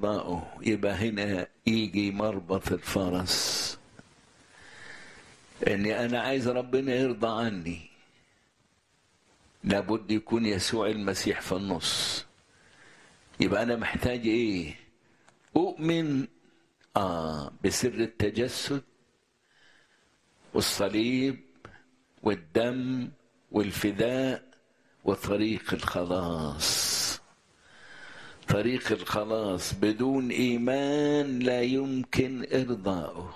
إرضاؤه يبقى هنا يجي مربط الفرس إني أنا عايز ربنا يرضى عني لابد يكون يسوع المسيح في النص يبقى أنا محتاج إيه أؤمن آه بسر التجسد والصليب والدم والفداء وطريق الخلاص طريق الخلاص بدون ايمان لا يمكن ارضاؤه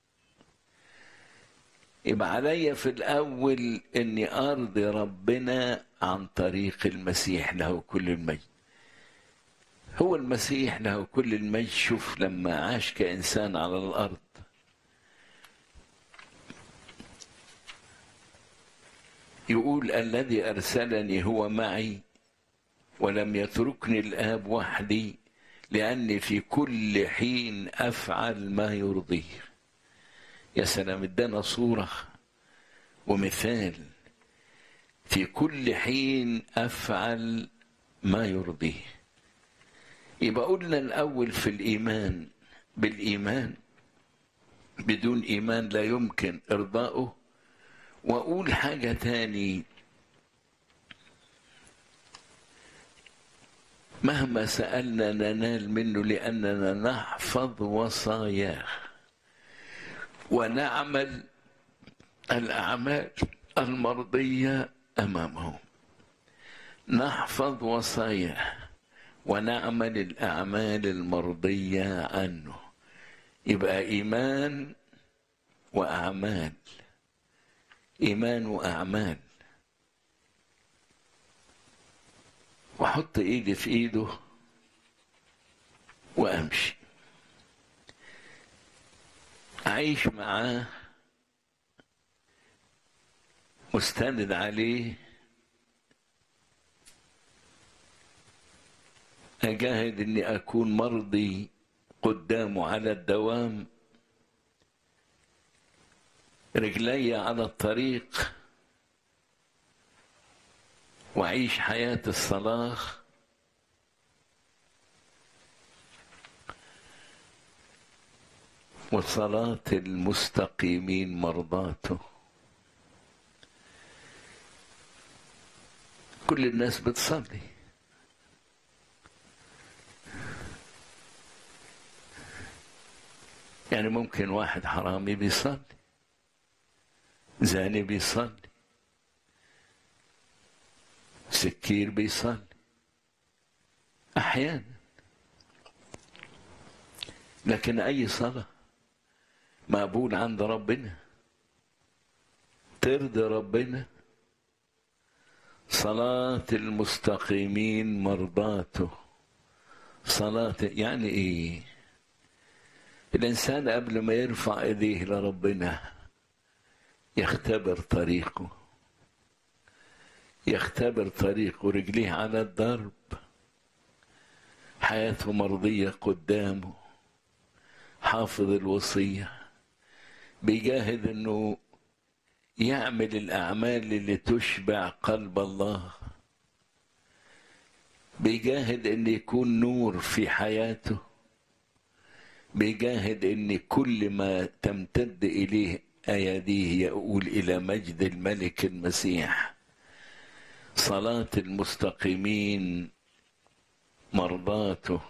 يبقى عليا في الاول اني ارضي ربنا عن طريق المسيح له كل المجد هو المسيح له كل المجد شوف لما عاش كانسان على الارض يقول الذي ارسلني هو معي ولم يتركني الاب وحدي لاني في كل حين افعل ما يرضيه يا سلام ادانا صوره ومثال في كل حين افعل ما يرضيه يبقى قلنا الاول في الايمان بالايمان بدون ايمان لا يمكن ارضاؤه واقول حاجه تاني مهما سالنا ننال منه لاننا نحفظ وصاياه ونعمل الاعمال المرضيه امامه نحفظ وصاياه ونعمل الاعمال المرضيه عنه يبقى ايمان واعمال ايمان واعمال واحط ايدي في ايده وامشي اعيش معاه مستند عليه اجاهد اني اكون مرضي قدامه على الدوام رجلي على الطريق واعيش حياه الصلاه وصلاه المستقيمين مرضاته كل الناس بتصلي يعني ممكن واحد حرامي بيصلي زاني بيصلي سكير بيصلي احيانا لكن اي صلاه مقبول عند ربنا ترضي ربنا صلاة المستقيمين مرضاته صلاة يعني ايه الانسان قبل ما يرفع ايديه لربنا يختبر طريقه يختبر طريقه رجليه على الضرب حياته مرضية قدامه حافظ الوصية بيجاهد انه يعمل الأعمال اللي تشبع قلب الله بيجاهد ان يكون نور في حياته بيجاهد ان كل ما تمتد اليه اياديه يقول الى مجد الملك المسيح صلاه المستقيمين مرضاته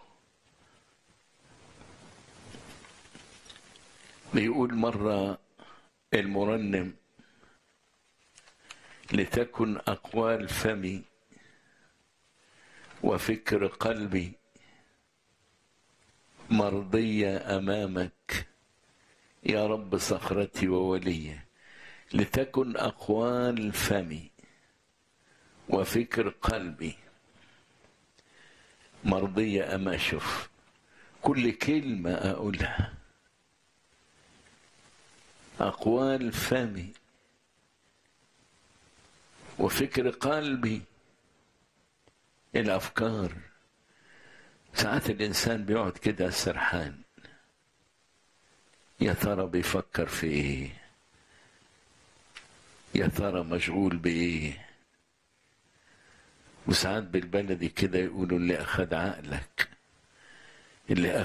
بيقول مره المرنم لتكن اقوال فمي وفكر قلبي مرضيه امامك يا رب صخرتي ووليه لتكن اقوال فمي وفكر قلبي مرضيه اما اشوف كل كلمه اقولها اقوال فمي وفكر قلبي الافكار ساعات الانسان بيقعد كده سرحان يا ترى بيفكر في ايه يا ترى مشغول بايه وساعات بالبلدي كده يقولوا اللي اخد عقلك اللي